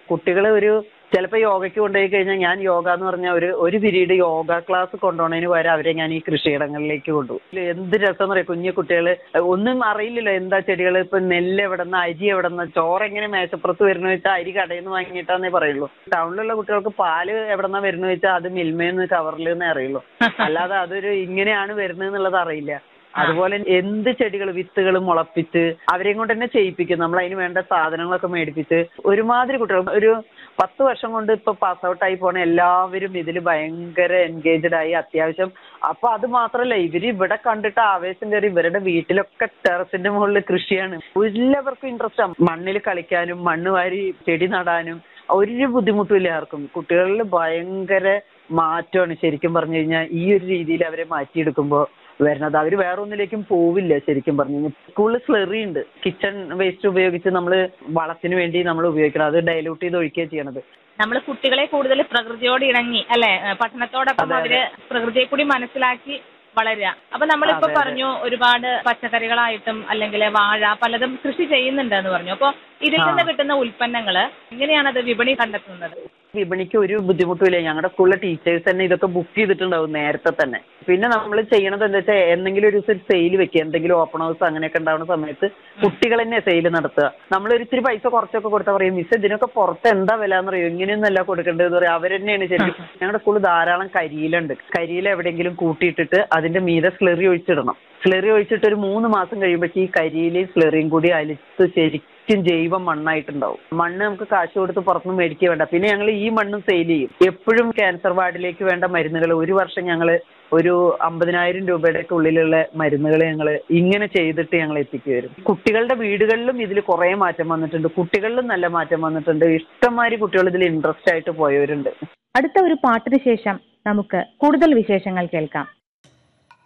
കുട്ടികൾ ഒരു ചിലപ്പോൾ യോഗയ്ക്ക് കൊണ്ടുപോയി കഴിഞ്ഞാൽ ഞാൻ യോഗ എന്ന് പറഞ്ഞാൽ ഒരു ഒരു പിരീഡ് യോഗ ക്ലാസ് കൊണ്ടുപോകുന്നതിന് പകരം അവരെ ഞാൻ ഈ കൃഷിയിടങ്ങളിലേക്ക് കൊണ്ടുപോകും എന്ത് രസം എന്ന് പറയാം കുഞ്ഞു കുട്ടികൾ ഒന്നും അറിയില്ലല്ലോ എന്താ ചെടികൾ ഇപ്പൊ നെല്ല് എവിടെന്ന് അരി എവിടെന്ന് ചോറ് എങ്ങനെ മേശപ്പുറത്ത് വരുന്ന വെച്ചാൽ അരി കടയിൽ നിന്ന് വാങ്ങിയിട്ടാന്നേ പറയുള്ളൂ ടൗണിലുള്ള കുട്ടികൾക്ക് പാല് എവിടെന്നാ വരുന്നത് വെച്ചാൽ അത് മിൽമേന്ന് കവറിൽ എന്നേ അറിയുള്ളൂ അല്ലാതെ അതൊരു ഇങ്ങനെയാണ് വരുന്നത് എന്നുള്ളത് അറിയില്ല അതുപോലെ എന്ത് ചെടികൾ വിത്തുകൾ മുളപ്പിച്ച് അവരെയും കൊണ്ട് തന്നെ ചെയ്യിപ്പിക്കും നമ്മൾ അതിന് വേണ്ട സാധനങ്ങളൊക്കെ മേടിപ്പിച്ച് ഒരുമാതിരി കുട്ടികൾ ഒരു പത്ത് വർഷം കൊണ്ട് ഇപ്പൊ പാസ് ഔട്ട് ആയി പോണ എല്ലാവരും ഇതിൽ ഭയങ്കര എൻഗേജ്ഡ് ആയി അത്യാവശ്യം അപ്പൊ അത് മാത്രല്ല ഇവര് ഇവിടെ കണ്ടിട്ട് ആവേശം കയറി ഇവരുടെ വീട്ടിലൊക്കെ ടെറസിന്റെ മുകളിൽ കൃഷിയാണ് എല്ലാവർക്കും ഇൻട്രസ്റ്റ് ആണ് മണ്ണിൽ കളിക്കാനും മണ്ണ് വാരി ചെടി നടാനും ഒരു ബുദ്ധിമുട്ടുമില്ല ആർക്കും കുട്ടികളിൽ ഭയങ്കര മാറ്റമാണ് ശരിക്കും പറഞ്ഞു കഴിഞ്ഞാൽ ഈ ഒരു രീതിയിൽ അവരെ മാറ്റിയെടുക്കുമ്പോൾ വരുന്നത് അവർ വേറെ ഒന്നിലേക്കും പോവില്ല ശരിക്കും പറഞ്ഞു കഴിഞ്ഞാൽ സ്കൂളിൽ സ്ലെറി ഉണ്ട് കിച്ചൺ വേസ്റ്റ് ഉപയോഗിച്ച് നമ്മൾ വളത്തിന് വേണ്ടി നമ്മൾ ഉപയോഗിക്കണം അത് ഡൈലൂട്ട് ചെയ്ത് ഒഴിക്കുകയാണ് ചെയ്യണത് നമ്മൾ കുട്ടികളെ കൂടുതൽ പ്രകൃതിയോട് ഇണങ്ങി അല്ലെ പഠനത്തോടൊപ്പം അതെ, അതെ. അവര് പ്രകൃതിയെ കൂടി മനസ്സിലാക്കി വളരുക അപ്പൊ നമ്മളിപ്പോ അതെ, അതെ. പറഞ്ഞു ഒരുപാട് പച്ചക്കറികളായിട്ടും അല്ലെങ്കിൽ വാഴ പലതും കൃഷി ചെയ്യുന്നുണ്ട് എന്ന് പറഞ്ഞു അപ്പൊ ഇതിൽ നിന്ന് ആ. കിട്ടുന്ന ഉൽപ്പന്നങ്ങള് എങ്ങനെയാണത് വിപണി കണ്ടെത്തുന്നത് വിപണിക്ക് ഒരു ബുദ്ധിമുട്ടുമില്ല ഞങ്ങളുടെ സ്കൂളിലെ ടീച്ചേഴ്സ് തന്നെ ഇതൊക്കെ ബുക്ക് ചെയ്തിട്ടുണ്ടാവും നേരത്തെ തന്നെ പിന്നെ നമ്മൾ ചെയ്യണത് എന്താ വെച്ചാൽ എന്തെങ്കിലും ഒരു ദിവസം സെയിൽ വെക്കുക എന്തെങ്കിലും ഓപ്പൺ ഹൗസ് അങ്ങനെയൊക്കെ ഉണ്ടാവുന്ന സമയത്ത് കുട്ടികൾ തന്നെ സെയിൽ നടത്തുക നമ്മൾ ഒരു ഇത്തിരി പൈസ കുറച്ചൊക്കെ കൊടുത്താൽ പറയും മിസ് ഇതിനൊക്കെ പുറത്ത് എന്താ വില എന്ന് പറയും ഇങ്ങനെയൊന്നല്ല കൊടുക്കേണ്ടതെന്ന് പറയും അവർ തന്നെയാണ് ശരിക്കും ഞങ്ങളുടെ സ്കൂളിൽ ധാരാളം കരിയിലുണ്ട് കരിയില എവിടെയെങ്കിലും കൂട്ടിയിട്ടിട്ട് അതിന്റെ മീതെ സ്ലെറി ഒഴിച്ചിടണം സ്ലെറി ഒഴിച്ചിട്ട് ഒരു മൂന്ന് മാസം കഴിയുമ്പോഴേക്ക് ഈ കരിയിലയും സ്ലെറിയും കൂടി അലിച്ച് ശരിക്കും ജൈവ മണ്ണായിട്ടുണ്ടാവും മണ്ണ് നമുക്ക് കാശ് കൊടുത്ത് പുറത്തുനിന്ന് മേടിക്കുക വേണ്ട പിന്നെ ഞങ്ങൾ ഈ മണ്ണും സെയിൽ ചെയ്യും എപ്പോഴും ക്യാൻസർ വാർഡിലേക്ക് വേണ്ട മരുന്നുകൾ ഒരു വർഷം ഞങ്ങൾ ഒരു അമ്പതിനായിരം രൂപയുടെ ഒക്കെ ഉള്ളിലുള്ള മരുന്നുകൾ ഞങ്ങൾ ഇങ്ങനെ ചെയ്തിട്ട് ഞങ്ങൾ എത്തിച്ചു വരും കുട്ടികളുടെ വീടുകളിലും ഇതിൽ കുറേ മാറ്റം വന്നിട്ടുണ്ട് കുട്ടികളിലും നല്ല മാറ്റം വന്നിട്ടുണ്ട് ഇഷ്ടംമാതിരി കുട്ടികൾ ഇതിൽ ഇൻട്രസ്റ്റ് ആയിട്ട് പോയവരുണ്ട് അടുത്ത ഒരു പാട്ടിന് ശേഷം നമുക്ക് കൂടുതൽ വിശേഷങ്ങൾ കേൾക്കാം